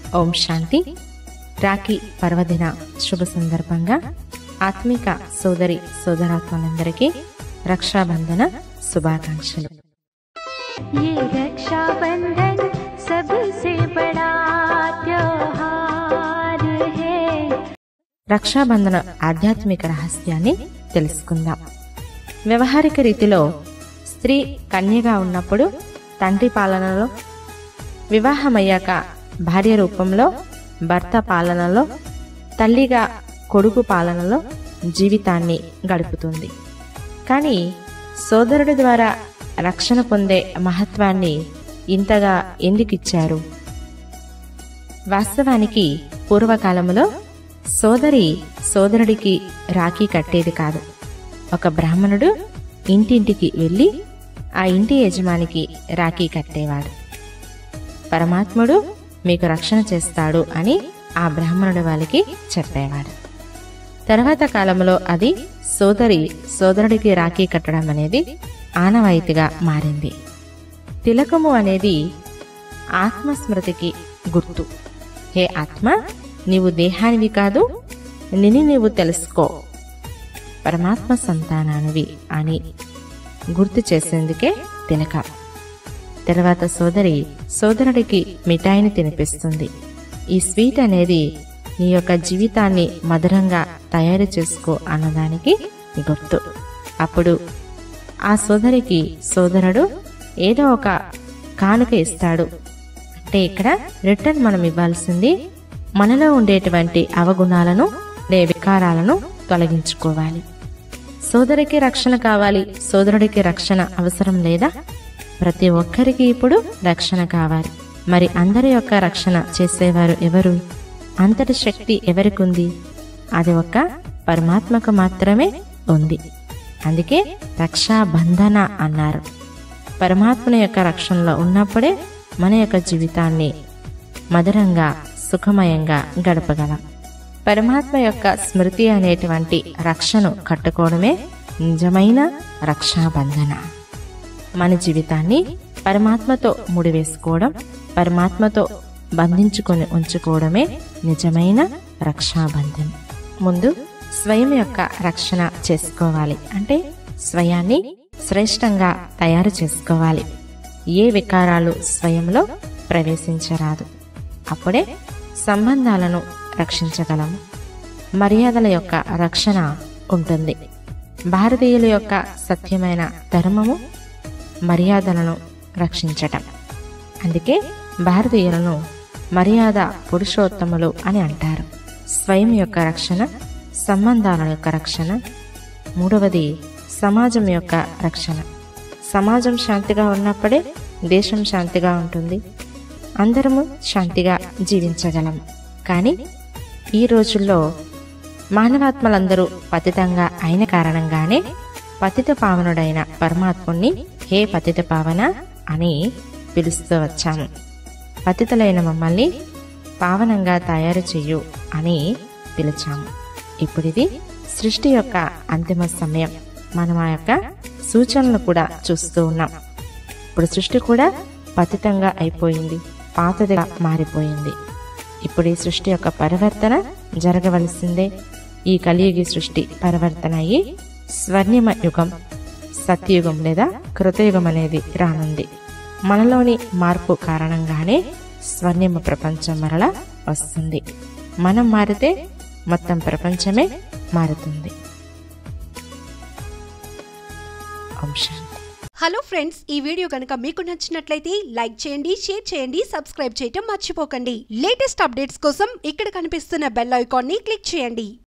ఓం శాంతి రాఖీ పర్వదిన శుభ సందర్భంగా ఆత్మిక సోదరి సోదరాత్మలందరికీ రక్షాబంధన శుభాకాంక్షలు ये रक्षाबंधन सबसे बड़ा त्योहार है రక్షాబంధన ఆధ్యాత్మిక రహస్యాన్ని తెలుసుకుందాం వ్యవహారిక రీతిలో స్త్రీ కన్యగా ఉన్నప్పుడు తండ్రి పాలనలో వివాహమయ్యాక భార్య రూపంలో భర్త పాలనలో తల్లిగా కొడుకు పాలనలో జీవితాన్ని గడుపుతుంది కానీ సోదరుడి ద్వారా రక్షణ పొందే మహత్వాన్ని ఇంతగా ఎందుకిచ్చారు వాస్తవానికి పూర్వకాలంలో సోదరి సోదరుడికి రాఖీ కట్టేది కాదు ఒక బ్రాహ్మణుడు ఇంటింటికి వెళ్ళి ఆ ఇంటి యజమానికి రాఖీ కట్టేవాడు పరమాత్ముడు మీకు రక్షణ చేస్తాడు అని ఆ బ్రాహ్మణుడు వాళ్ళకి చెప్పేవాడు తర్వాత కాలంలో అది సోదరి సోదరుడికి రాఖీ కట్టడం అనేది ఆనవాయితీగా మారింది తిలకము అనేది ఆత్మస్మృతికి గుర్తు హే ఆత్మ నీవు దేహానివి కాదు నిన్ను నీవు తెలుసుకో పరమాత్మ సంతానానివి అని గుర్తు చేసేందుకే తిలక తర్వాత సోదరి సోదరుడికి మిఠాయిని తినిపిస్తుంది ఈ స్వీట్ అనేది నీ యొక్క జీవితాన్ని మధురంగా తయారు చేసుకో అన్నదానికి గుర్తు అప్పుడు ఆ సోదరికి సోదరుడు ఏదో ఒక కానుక ఇస్తాడు అంటే ఇక్కడ రిటర్న్ మనం ఇవ్వాల్సింది మనలో ఉండేటువంటి అవగుణాలను లే వికారాలను తొలగించుకోవాలి సోదరికి రక్షణ కావాలి సోదరుడికి రక్షణ అవసరం లేదా ప్రతి ఒక్కరికి ఇప్పుడు రక్షణ కావాలి మరి అందరి యొక్క రక్షణ చేసేవారు ఎవరు అంతటి శక్తి ఎవరికి ఉంది అది ఒక్క పరమాత్మకు మాత్రమే ఉంది అందుకే రక్షాబంధన అన్నారు పరమాత్మని యొక్క రక్షణలో ఉన్నప్పుడే మన యొక్క జీవితాన్ని మధురంగా సుఖమయంగా గడపగలం పరమాత్మ యొక్క స్మృతి అనేటువంటి రక్షను కట్టుకోవడమే నిజమైన రక్షాబంధన మన జీవితాన్ని పరమాత్మతో ముడివేసుకోవడం పరమాత్మతో బంధించుకొని ఉంచుకోవడమే నిజమైన రక్షాబంధన్ ముందు స్వయం యొక్క రక్షణ చేసుకోవాలి అంటే స్వయాన్ని శ్రేష్టంగా తయారు చేసుకోవాలి ఏ వికారాలు స్వయంలో ప్రవేశించరాదు అప్పుడే సంబంధాలను రక్షించగలము మర్యాదల యొక్క రక్షణ ఉంటుంది భారతీయుల యొక్క సత్యమైన ధర్మము మర్యాదలను రక్షించటం అందుకే భారతీయులను మర్యాద పురుషోత్తములు అని అంటారు స్వయం యొక్క రక్షణ సంబంధాల యొక్క రక్షణ మూడవది సమాజం యొక్క రక్షణ సమాజం శాంతిగా ఉన్నప్పుడే దేశం శాంతిగా ఉంటుంది అందరము శాంతిగా జీవించగలం కానీ ఈ రోజుల్లో మానవాత్మలందరూ పతితంగా అయిన కారణంగానే పతిత పావనుడైన పరమాత్ముణ్ణి హే పతిత పావన అని పిలుస్తూ వచ్చాము పతితులైన మమ్మల్ని పావనంగా తయారు చెయ్యు అని పిలిచాము ఇప్పుడు ఇది సృష్టి యొక్క అంతిమ సమయం మనం ఆ యొక్క సూచనలు కూడా చూస్తూ ఉన్నాం ఇప్పుడు సృష్టి కూడా పతితంగా అయిపోయింది పాతదిగా మారిపోయింది ఇప్పుడు ఈ సృష్టి యొక్క పరివర్తన జరగవలసిందే ఈ కలియుగి సృష్టి పరివర్తన అయ్యి స్వర్ణిమ యుగం సత్యయుగం లేదా కృతయుగం అనేది రానుంది మనలోని మార్పు కారణంగానే స్వర్ణిమ ప్రపంచం మరల వస్తుంది మనం మారితే మొత్తం ప్రపంచమే మారుతుంది ఓం శాంతి హలో ఫ్రెండ్స్ ఈ వీడియో కనుక మీకు నచ్చినట్లయితే లైక్ చేయండి షేర్ చేయండి సబ్స్క్రైబ్ చేయటం మర్చిపోకండి లేటెస్ట్ అప్డేట్స్ కోసం ఇక్కడ కనిపిస్తున్న బెల్ ఐకాన్ని క్లిక్ చేయండి